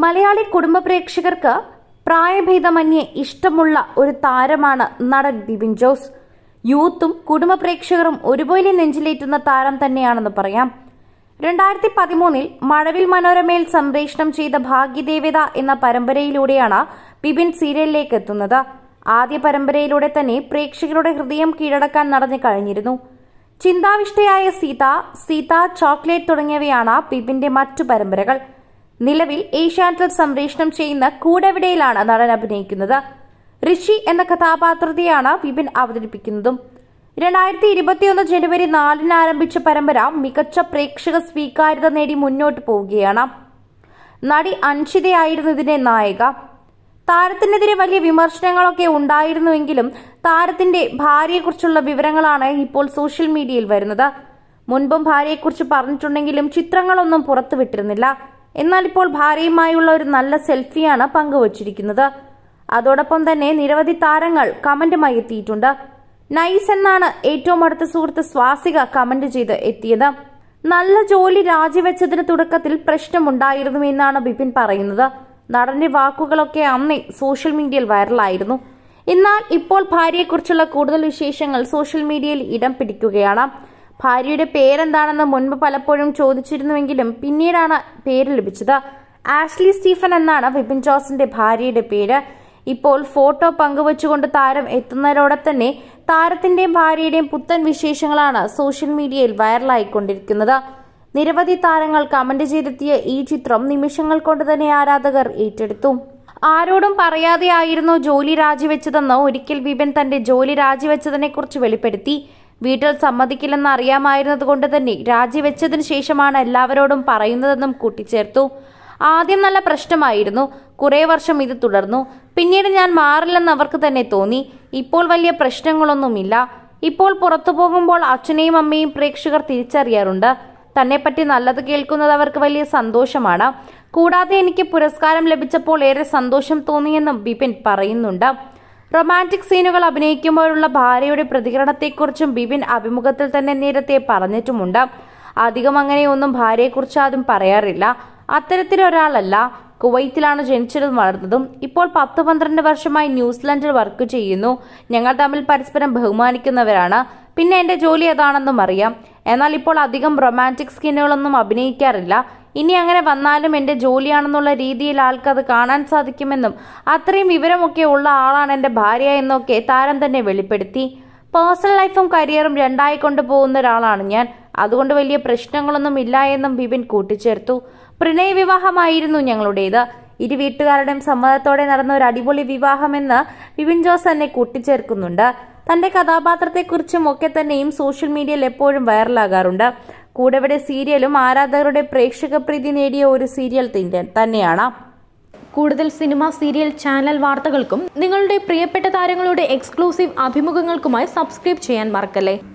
മലയാളി കുടുംബ പ്രേക്ഷകർക്ക് പ്രായഭേദമന്യേ ഇഷ്ടമുള്ള ഒരു താരമാണ് നടൻ ബിബിൻ ജോസ് യൂത്തും കുടുംബ പ്രേക്ഷകരും ഒരുപോലെ നെഞ്ചിലേറ്റുന്ന താരം തന്നെയാണെന്ന് പറയാം രണ്ടായിരത്തി പതിമൂന്നിൽ മഴവിൽ മനോരമയിൽ സംപ്രേഷണം ചെയ്ത ഭാഗ്യദേവത എന്ന പരമ്പരയിലൂടെയാണ് ബിബിൻ സീരിയലിലേക്ക് എത്തുന്നത് ആദ്യ പരമ്പരയിലൂടെ തന്നെ പ്രേക്ഷകരുടെ ഹൃദയം കീഴടക്കാൻ നടന്നു കഴിഞ്ഞിരുന്നു ചിന്താവിഷ്ടയായ സീത സീത ചോക്ലേറ്റ് തുടങ്ങിയവയാണ് ബിബിന്റെ മറ്റു പരമ്പരകൾ നിലവിൽ ഏഷ്യാനെറ്റിൽ സംപ്രേഷണം ചെയ്യുന്ന കൂടെവിടയിലാണ് നടൻ അഭിനയിക്കുന്നത് ഋഷി എന്ന കഥാപാത്രത്തെയാണ് വിപിൻ അവതരിപ്പിക്കുന്നതും രണ്ടായിരത്തി ഇരുപത്തിയൊന്ന് ജനുവരി നാലിന് ആരംഭിച്ച പരമ്പര മികച്ച പ്രേക്ഷക സ്വീകാര്യത നേടി മുന്നോട്ട് പോവുകയാണ് നടി അൻഷിതയായിരുന്നു ഇതിന്റെ നായിക താരത്തിനെതിരെ വലിയ വിമർശനങ്ങളൊക്കെ ഉണ്ടായിരുന്നുവെങ്കിലും താരത്തിന്റെ ഭാര്യയെക്കുറിച്ചുള്ള വിവരങ്ങളാണ് ഇപ്പോൾ സോഷ്യൽ മീഡിയയിൽ വരുന്നത് മുൻപും ഭാര്യയെക്കുറിച്ച് പറഞ്ഞിട്ടുണ്ടെങ്കിലും ചിത്രങ്ങളൊന്നും പുറത്തുവിട്ടിരുന്നില്ല എന്നാൽ ഇപ്പോൾ ഭാര്യയുമായുള്ള ഒരു നല്ല സെൽഫിയാണ് പങ്കുവച്ചിരിക്കുന്നത് അതോടൊപ്പം തന്നെ നിരവധി താരങ്ങൾ കമന്റുമായി എത്തിയിട്ടുണ്ട് നൈസ് എന്നാണ് ഏറ്റവും അടുത്ത സുഹൃത്ത് സ്വാസിക കമന്റ് ചെയ്ത് എത്തിയത് നല്ല ജോലി രാജിവെച്ചതിന് തുടക്കത്തിൽ പ്രശ്നമുണ്ടായിരുന്നു എന്നാണ് ബിപിൻ പറയുന്നത് നടന്റെ വാക്കുകളൊക്കെ അന്നേ സോഷ്യൽ മീഡിയയിൽ വൈറലായിരുന്നു എന്നാൽ ഇപ്പോൾ ഭാര്യയെക്കുറിച്ചുള്ള കൂടുതൽ വിശേഷങ്ങൾ സോഷ്യൽ മീഡിയയിൽ ഇടം പിടിക്കുകയാണ് ഭാര്യയുടെ പേരെന്താണെന്ന് മുൻപ് പലപ്പോഴും ചോദിച്ചിരുന്നുവെങ്കിലും പിന്നീടാണ് പേര് ലഭിച്ചത് ആഷ്ലി സ്റ്റീഫൻ എന്നാണ് വിപിൻ ജോസിന്റെ ഭാര്യയുടെ പേര് ഇപ്പോൾ ഫോട്ടോ പങ്കുവച്ചുകൊണ്ട് താരം എത്തുന്നതോടെ തന്നെ താരത്തിന്റെയും ഭാര്യയുടെയും പുത്തൻ വിശേഷങ്ങളാണ് സോഷ്യൽ മീഡിയയിൽ വൈറലായിക്കൊണ്ടിരിക്കുന്നത് നിരവധി താരങ്ങൾ കമന്റ് ചെയ്തെത്തിയ ഈ ചിത്രം നിമിഷങ്ങൾ കൊണ്ട് തന്നെ ആരാധകർ ഏറ്റെടുത്തു ആരോടും പറയാതെയായിരുന്നു ജോലി രാജിവെച്ചതെന്ന് ഒരിക്കൽ വിപിൻ തന്റെ ജോലി രാജിവെച്ചതിനെ കുറിച്ച് വെളിപ്പെടുത്തി വീട്ടിൽ സമ്മതിക്കില്ലെന്ന് അറിയാമായിരുന്നത് കൊണ്ട് തന്നെ രാജിവെച്ചതിന് ശേഷമാണ് എല്ലാവരോടും പറയുന്നതെന്നും കൂട്ടിച്ചേർത്തു ആദ്യം നല്ല പ്രശ്നമായിരുന്നു കുറെ വർഷം ഇത് തുടർന്നു പിന്നീട് ഞാൻ മാറില്ലെന്ന് അവർക്ക് തന്നെ തോന്നി ഇപ്പോൾ വലിയ പ്രശ്നങ്ങളൊന്നുമില്ല ഇപ്പോൾ പുറത്തു പോകുമ്പോൾ അച്ഛനെയും അമ്മയും പ്രേക്ഷകർ തിരിച്ചറിയാറുണ്ട് തന്നെപ്പറ്റി നല്ലത് കേൾക്കുന്നത് അവർക്ക് വലിയ സന്തോഷമാണ് കൂടാതെ എനിക്ക് പുരസ്കാരം ലഭിച്ചപ്പോൾ ഏറെ സന്തോഷം തോന്നിയെന്നും ബിപിൻ പറയുന്നുണ്ട് റൊമാൻറ്റിക് സീനുകൾ അഭിനയിക്കുമ്പോഴുള്ള ഭാര്യയുടെ പ്രതികരണത്തെക്കുറിച്ചും ബിപിൻ അഭിമുഖത്തിൽ തന്നെ നേരത്തെ പറഞ്ഞിട്ടുമുണ്ട് അധികം അങ്ങനെയൊന്നും ഭാര്യയെക്കുറിച്ച് ആദ്യം പറയാറില്ല അത്തരത്തിലൊരാളല്ല കുവൈത്തിലാണ് ജനിച്ചതും വളർന്നതും ഇപ്പോൾ പത്ത് പന്ത്രണ്ട് വർഷമായി ന്യൂസിലൻഡിൽ വർക്ക് ചെയ്യുന്നു ഞങ്ങൾ തമ്മിൽ പരസ്പരം ബഹുമാനിക്കുന്നവരാണ് പിന്നെ എന്റെ ജോലി അതാണെന്നും അറിയാം എന്നാൽ ഇപ്പോൾ അധികം റൊമാൻറ്റിക് സ്കിന്നുകളൊന്നും അഭിനയിക്കാറില്ല ഇനി അങ്ങനെ വന്നാലും എന്റെ ജോലിയാണെന്നുള്ള രീതിയിൽ ആൾക്കത് കാണാൻ സാധിക്കുമെന്നും അത്രയും വിവരമൊക്കെ ഉള്ള ആളാണ് എന്റെ ഭാര്യ എന്നൊക്കെ താരം തന്നെ വെളിപ്പെടുത്തി പേഴ്സണൽ ലൈഫും കരിയറും രണ്ടായി കൊണ്ടുപോകുന്ന ഒരാളാണ് ഞാൻ അതുകൊണ്ട് വലിയ പ്രശ്നങ്ങളൊന്നും ഇല്ല എന്നും ബിപിൻ കൂട്ടിച്ചേർത്തു പ്രണയ വിവാഹമായിരുന്നു ഞങ്ങളുടേത് ഇരു വീട്ടുകാരുടെയും സമ്മതത്തോടെ നടന്ന ഒരു അടിപൊളി വിവാഹമെന്ന് ബിപിൻ ജോസ് തന്നെ കൂട്ടിച്ചേർക്കുന്നുണ്ട് തന്റെ കഥാപാത്രത്തെക്കുറിച്ചും ഒക്കെ തന്നെയും സോഷ്യൽ മീഡിയയിൽ എപ്പോഴും വൈറലാകാറുണ്ട് കൂടെവിടെ സീരിയലും ആരാധകരുടെ പ്രേക്ഷക പ്രീതി നേടിയ ഒരു സീരിയൽ തന്നെയാണ് കൂടുതൽ സിനിമ സീരിയൽ ചാനൽ വാർത്തകൾക്കും നിങ്ങളുടെ പ്രിയപ്പെട്ട താരങ്ങളുടെ എക്സ്ക്ലൂസീവ് അഭിമുഖങ്ങൾക്കുമായി സബ്സ്ക്രൈബ് ചെയ്യാൻ മറക്കല്ലേ